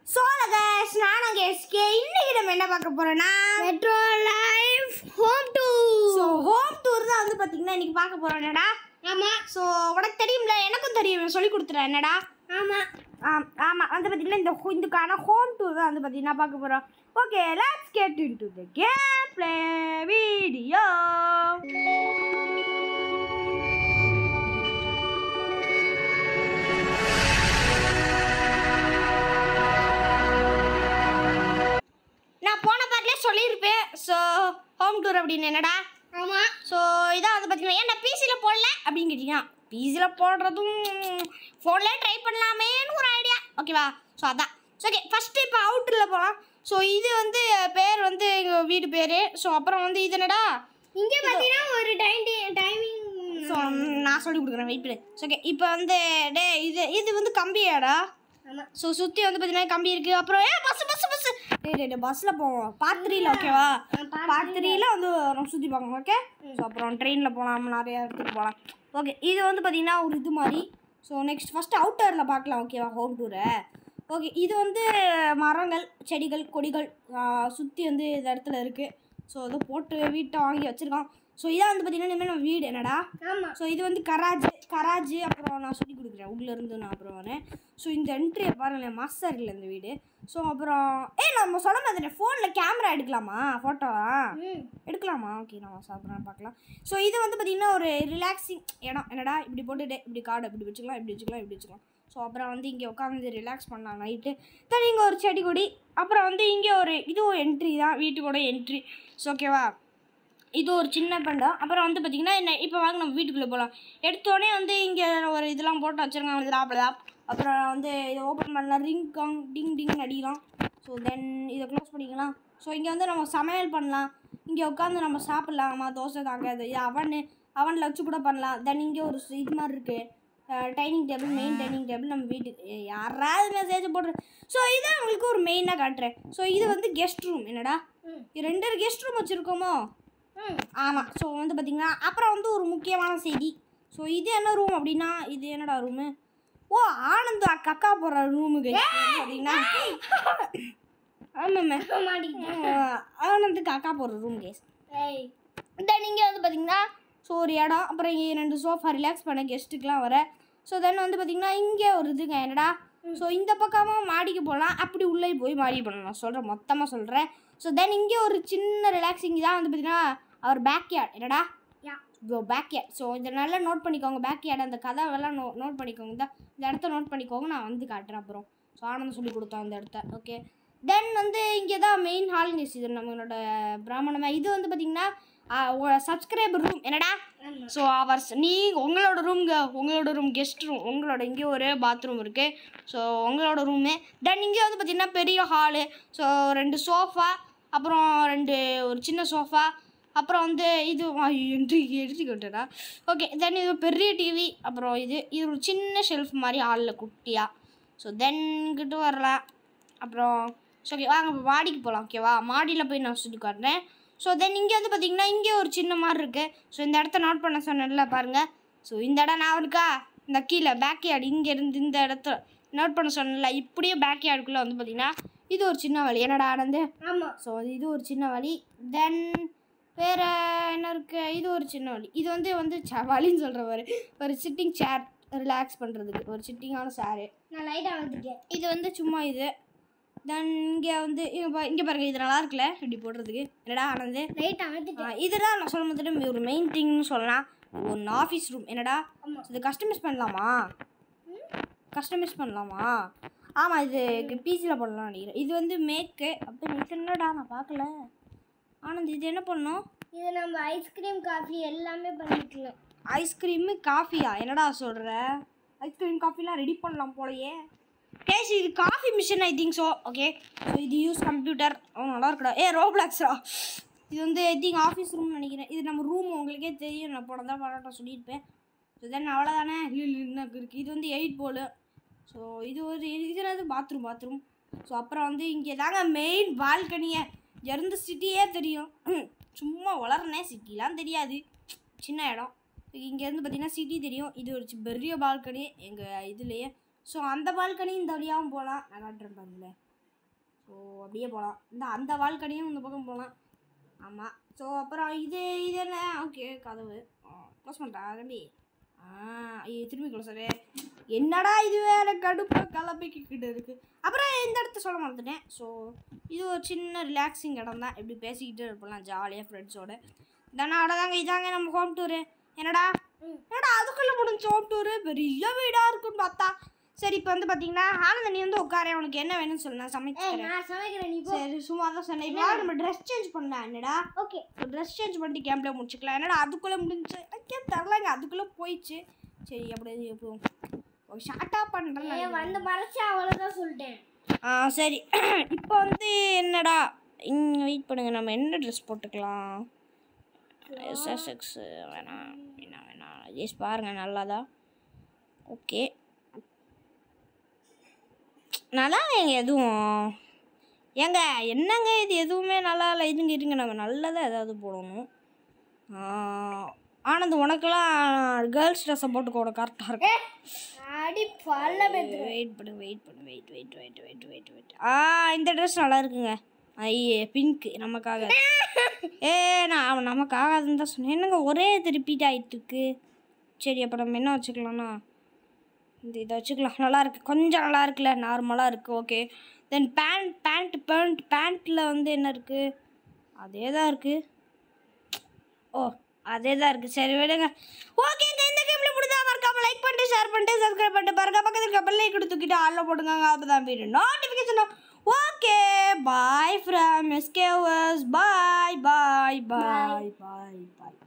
சோலகேஷ் நானும் எஸ்கே இன்னைக்கு நம்ம என்ன பார்க்க போறோம்னா metro life home to so home tour தான் வந்து பார்த்தீங்கன்னா இன்னைக்கு பார்க்க போறோம் என்னடா ஆமா ஸோ உனக்கு தெரியும்ல எனக்கும் தெரியும் சொல்லி கொடுத்துறேன் என்னடா ஆமா ஆம் ஆமாம் வந்து பார்த்தீங்கன்னா இந்த ஹோ- இதுக்கான ஹோம் டூர் தான் வந்து பார்த்தீங்கன்னா பார்க்க போகிறோம் okay let's get into the game play video நான் போன பாட்டிலே சொல்லியிருப்பேன் ஸோ ஹோம் டூர் அப்படின்னு என்னடா ஆமா ஸோ இதான் வந்து பார்த்தீங்கன்னா ஏன் நான் பிசியில் போடல அப்படின்னு கேட்டீங்கன்னா பிசியில் போடுறதும் ஃபோன்லேயே ட்ரை பண்ணலாமேன்னு ஒரு ஐடியா ஓகேவா ஸோ அதான் ஓகே ஃபஸ்ட்டு இப்போ அவுட்டரில் போகலாம் ஸோ இது வந்து பேர் வந்து எங்கள் வீடு பேர் ஸோ அப்புறம் வந்து இது என்னடா இங்க பாத்தீங்கன்னா ஒரு டைம் டைமிங் ஸோ நான் சொல்லி கொடுக்குறேன் வெயிட் பண்ணு ஓகே இப்போ வந்து டே இது இது வந்து கம்பியாடா ஆமா ஸோ சுற்றி வந்து பார்த்தீங்கன்னா கம்பி இருக்குது அப்புறம் ஏ பஸ் பஸ் பஸ் டே டே டே பஸ்ஸில் போவோம் பார்த்திரியில் ஓகேவா பார்த்திரியில் வந்து நம்ம சுற்றி பார்க்கணும் ஓகே ஸோ அப்புறம் ட்ரெயினில் போகலாம் நிறைய இடத்துக்கு போகலாம் ஓகே இது வந்து பார்த்தீங்கன்னா ஒரு இது மாதிரி ஸோ நெக்ஸ்ட் ஃபஸ்ட்டு அவுட்டரில் பார்க்கலாம் ஓகேவா ஹோம் டூரை ஓகே இது வந்து மரங்கள் செடிகள் கொடிகள் சுற்றி வந்து இந்த இடத்துல இருக்குது ஸோ அதை போட்டு வீட்டை வாங்கி வச்சுருக்கோம் ஸோ இதான் வந்து பார்த்தீங்கன்னா இனிமேல் நம்ம வீடு என்னடா ஆமா ஸோ இது வந்து கராஜ் கராஜ் அப்புறம் நான் சொல்லி கொடுக்குறேன் உள்ளே இருந்து நான் அப்புறம் வரேன் ஸோ இந்த என்ட்ரியை பாருங்களேன் மாஸ்டர் இல்லை இந்த வீடு ஸோ அப்புறம் ஏ நம்ம சொல்ல மாதிரி ஃபோனில் கேமரா எடுக்கலாமா ஃபோட்டோவா ம் எடுக்கலாமா ஓகே நம்ம சாப்பிட்றேன் பார்க்கலாம் ஸோ இது வந்து பார்த்திங்கன்னா ஒரு ரிலாக்ஸிங் இடம் என்னடா இப்படி போட்டுட்டு இப்படி கார்டு இப்படி வச்சுக்கலாம் இப்படி வச்சுக்கலாம் இப்படி வச்சுக்கலாம் ஸோ அப்புறம் வந்து இங்கே உட்காந்து ரிலாக்ஸ் பண்ணலாம் நைட்டு தென் இங்கே ஒரு செடி கொடி அப்புறம் வந்து இங்கே ஒரு இது ஒரு என்ட்ரி தான் வீட்டுக்கோட என்ட்ரி ஸோ ஓகேவா இது ஒரு சின்ன பண்டம் அப்புறம் வந்து பார்த்திங்கன்னா என்ன இப்போ வாங்க நம்ம வீட்டுக்குள்ளே போகலாம் எடுத்தோடனே வந்து இங்கே ஒரு இதெல்லாம் போட்டு வச்சுருக்காங்க இது லாப்பில் அப்புறம் வந்து இதை ஓப்பன் பண்ணலாம் ரிங் காங் டிங் டிங் அடிக்கலாம் ஸோ தென் இதை க்ளோஸ் பண்ணிக்கலாம் ஸோ இங்கே வந்து நம்ம சமையல் பண்ணலாம் இங்கே உட்காந்து நம்ம சாப்பிட்லாம் அம்மா தோசை தாங்க இது அவன் அவனில் வச்சு கூட பண்ணலாம் தென் இங்கே ஒரு ஸ் இது மாதிரி இருக்குது dining table main dining table நம்ம வீட்டுக்கு ஏய், யாராவது மெசேஜ் போடுறேன் ஸோ இதை உங்களுக்கு ஒரு மெயினாக காட்டுறேன் ஸோ இது வந்து கெஸ்ட் ரூம் என்னடா ம். இது ரெண்டு கெஸ்ட் ரூம் வச்சுருக்கோமோ ம் ஆமாம் ஸோ வந்து பார்த்திங்கன்னா அப்புறம் வந்து ஒரு முக்கியமான செய்தி ஸோ இது என்ன ரூம் அப்படின்னா இது என்னடா ரூமு ஓ ஆனந்த் அக்கா அக்கா போகிற ரூமுக்கு பார்த்தீங்கன்னா ஆமாம் மாட்டிக்கிட்டேன் ஆனந்துக்கு அக்கா போகிற ரூம் கேஸ் ஏய் தென் இங்கே வந்து பார்த்தீங்கன்னா ஸோ ஒரு இடம் அப்புறம் இங்கே ரெண்டு சோஃபா ரிலாக்ஸ் பண்ண கெஸ்ட்டுக்கெலாம் வர ஸோ தென் வந்து பார்த்தீங்கன்னா இங்கே ஒரு இதுங்க என்னடா ஸோ இந்த பக்கமாக மாடிக்கு போகலாம் அப்படி உள்ளே போய் மாடி பண்ணலாம் நான் சொல்கிறேன் மொத்தமாக சொல்கிறேன் ஸோ தென் இங்கே ஒரு சின்ன ரிலாக்ஸிங் தான் வந்து பார்த்தீங்கன்னா அவர் பேக் யார்ட் என்னடா யா பேக் யார்ட் ஸோ இதை நல்லா நோட் பண்ணிக்கோங்க பேக் யார்ட் அந்த கதவெல்லாம் நோ நோட் பண்ணிக்கோங்க இந்த இந்த இடத்த நோட் பண்ணிக்கோங்க நான் வந்து காட்டுறேன் அப்புறம் ஸோ ஆனந்த் சொல்லி கொடுத்தோம் அந்த இடத்த ஓகே தென் வந்து இங்கே தான் மெயின் ஹால்னஸ் இது நம்மளோட பிராமணமாக இது வந்து பார்த்தீங்கன்னா சப்ஸ்கிரைபர் ரூம் என்னடா ஆமா ஸோ அவர்ஸ் நீ உங்களோட ரூம்ங்க உங்களோட ரூம் கெஸ்ட் ரூம் உங்களோட இங்கே ஒரு பாத்ரூம் இருக்குது ஸோ உங்களோட ரூமு தென் இங்கே வந்து பார்த்திங்கன்னா பெரிய ஹாலு ஸோ ரெண்டு சோஃபா அப்புறம் ரெண்டு ஒரு சின்ன சோஃபா அப்புறம் வந்து இது என்று எடுத்துக்கிட்டடா ஓகே தென் இது பெரிய டிவி அப்புறம் இது இது ஒரு சின்ன ஷெல்ஃப் மாதிரி ஹாலில் குட்டியாக ஸோ தென் கிட்ட வரலாம் அப்புறம் ஸோ ஓகே வாங்க இப்போ மாடிக்கு போகலாம் ஓகேவா மாடியில் போய் நான் சுற்றி காட்டுறேன் ஸோ தென் இங்கே வந்து பார்த்தீங்கன்னா இங்கே ஒரு சின்ன மாதிரி இருக்குது ஸோ இந்த இடத்த நோட் பண்ண சொன்னேன்ல பாருங்கள் ஸோ இந்த இடம் நான் இருக்கா இந்த கீழே பேக் யார்டு இங்கே இருந்து இந்த இடத்துல நோட் பண்ண சொன்னேன்ல இப்படியே பேக் யார்டுக்குள்ளே வந்து பார்த்தீங்கன்னா இது ஒரு சின்ன வழி என்னடா ஆனந்து ஆமா ஸோ இது ஒரு சின்ன வழி தென் வேறு என்ன இருக்கு இது ஒரு சின்ன வழி இது வந்து வந்து ச வழின்னு சொல்கிற ஒரு ஒரு சிட்டிங் சேர் ரிலாக்ஸ் பண்ணுறதுக்கு ஒரு சிட்டிங்கான சேரு நான் லைட்டா வந்துட்டேன் இது வந்து சும்மா இது தென் இங்கே வந்து இங்கே பா இங்கே பாருங்க இது நல்லா இருக்குல்ல இப்படி போடுறதுக்கு என்னடா ஆனந்து லைட்டா வந்துட்டேன் ஆ, இதுதான் நான் சொல்ல மாதிரி ஒரு மெயின் திங்னு சொல்லலாம் ஒரு ஆஃபீஸ் ரூம் என்னடா ஆமா இது கஸ்டமைஸ் பண்ணலாமா கஸ்டமைஸ் பண்ணலாமா ஆமாம் இது பிசியில் பண்ணலாம் நினைக்கிறேன் இது வந்து மேக்கு அப்போ இது என்னடா நான் பார்க்கல ஆனந்த் இது என்ன பண்ணோம் இது நம்ம ஐஸ்கிரீம் காஃபி எல்லாமே பண்ணிக்கலாம் ஐஸ்கிரீமு காஃபியா என்னடா சொல்கிற ஐஸ்கிரீம் காஃபிலாம் ரெடி பண்ணலாம் போலயே கேஸ் இது coffee machine I think so okay so இது யூஸ் கம்ப்யூட்டர் ஓ நல்லா இருக்குடா ஏ ரோப்ளாக்ஸா இது வந்து ஐ திங்க் ஆஃபீஸ் ரூம் நினைக்கிறேன் இது நம்ம ரூம் உங்களுக்கே தெரியும் நான் போன தான் பரோட்டா சொல்லியிருப்பேன் ஸோ தென் அவ்வளோதானே இல்லை இருக்குது இது வந்து எயிட் போலு ஸோ இது ஒரு இது என்னது பாத்ரூம் பாத்ரூம் ஸோ அப்புறம் வந்து இங்கே தாங்க மெயின் பால்கனியை இறந்த சிட்டியே தெரியும் சும்மா வளர்னே சிட்டிலாம் தெரியாது சின்ன இடம் இங்கேருந்து பார்த்தீங்கன்னா சிட்டி தெரியும் இது ஒரு சி- பெரிய பால்கனி எங்கள் இதுலேயே ஸோ அந்த பால்கனி இந்த வழியாகவும் போகலாம் நான் காட்டுறேன் பாருங்களேன் ஸோ அப்படியே போகலாம் இந்த அந்த வால்கனியும் இந்த பக்கம் போகலாம் ஆமாம் ஸோ அப்புறம் இது இது என்ன ஓகே கதவு க்ளோஸ் பண்ணிட்டா தம்பி ஆ ஐயோ திரும்பி க்ளோஸ் என்னடா இது வேற கடுப்பு கலப்பிக்கிட்டு இருக்கு அப்புறம் இந்த இடத்த சொல்ல மறந்துட்டேன் ஸோ இது ஒரு சின்ன ரிலாக்ஸிங் இடம் தான் இப்படி பேசிக்கிட்டு இருப்பலாம் ஜாலியாக ஃப்ரெண்ட்ஸோட தானே அவ்வளோதாங்க இதாங்க நம்ம ஹோம் டூரு என்னடா என்னடா அதுக்குள்ளே முடிஞ்ச ஹோம் டூரு பெரிய வீடாக இருக்குன்னு பார்த்தா சரி இப்போ வந்து பார்த்தீங்கன்னா ஆனந்த நீ வந்து உட்கார உனக்கு என்ன வேணும்னு சொல்லு நான் ஏய் சமைச்சு நான் சமைக்கிறேன் நீ போ சரி சும்மா தான் சொன்னேன் இப்போ நம்ம ட்ரெஸ் சேஞ்ச் பண்ணலாம் என்னடா ஓகே ட்ரெஸ் சேஞ்ச் பண்ணிட்டு கேம்ப்ல முடிச்சுக்கலாம் என்னடா அதுக்குள்ளே முடிஞ்சு எனக்கே தெரிலங்க அதுக்குள்ளே போயிடுச்சு சரி அப்படியே இப்போ ஷார்ட்டாக ஏ பண்ணுறேன் வந்து மறைச்சா அவ்வளோதான் சொல்லிட்டேன் ஆ சரி இப்போ வந்து என்னடா இங்கே வெயிட் பண்ணுங்க நம்ம என்ன ட்ரெஸ் போட்டுக்கலாம் எஸ்எஸ்எக்ஸ் வேணாம் வேணாம் வேணாம் ஜெஸ் பாருங்க நல்லாதா ஓகே நல்லா இல்லைங்க எதுவும் ஏங்க என்னங்க இது எதுவுமே நல்லா இல்லை இருங்க இருங்க நம்ம நல்லதாக ஏதாவது போடணும் ஆ, ஆனந்த் உனக்கெல்லாம் கேர்ள்ஸ் ட்ரெஸ்ஸை போட்டுக்கோட கரெக்டாக இருக்கும் அடி பல்ல பேத்து வெயிட் பண்ணு வெயிட் பண்ணு wait wait wait wait wait wait ஆ இந்த ட்ரெஸ் நல்லா இருக்குங்க ஐயே பிங்க் நமக்காக ஏ நான் நமக்காக அதுன்னு தான் சொன்னேன் என்னங்க ஒரே இது ரிப்பீட் ஆகிட்டு இருக்கு சரி அப்போ நம்ம என்ன வச்சுக்கலாம்னா இந்த இதை வச்சுக்கலாம் நல்லா இருக்கு கொஞ்சம் நல்லா இருக்குல்ல நார்மலாக இருக்குது okay then pant pant pant பேண்ட்டில் வந்து என்ன இருக்குது அதே தான் இருக்குது ஓ அதே தான் இருக்குது சரி விடுங்க ஓகேங்க இந்த கேமில் முடிஞ்சா மறக்காம லைக் பண்ணிட்டு ஷேர் பண்ணிட்டு சப்ஸ்கிரைப் பண்ணிட்டு பாருங்க பக்கத்தில் இருக்க பெல் ஐக்கன் தூக்கிட்டு ஆளில் போட்டுங்க அப்போ தான் வீடு நோட்டிஃபிகேஷன் ஓகே பாய் ஃப்ரம் எஸ்கேவர்ஸ் பாய் பாய் பாய் பாய் பாய்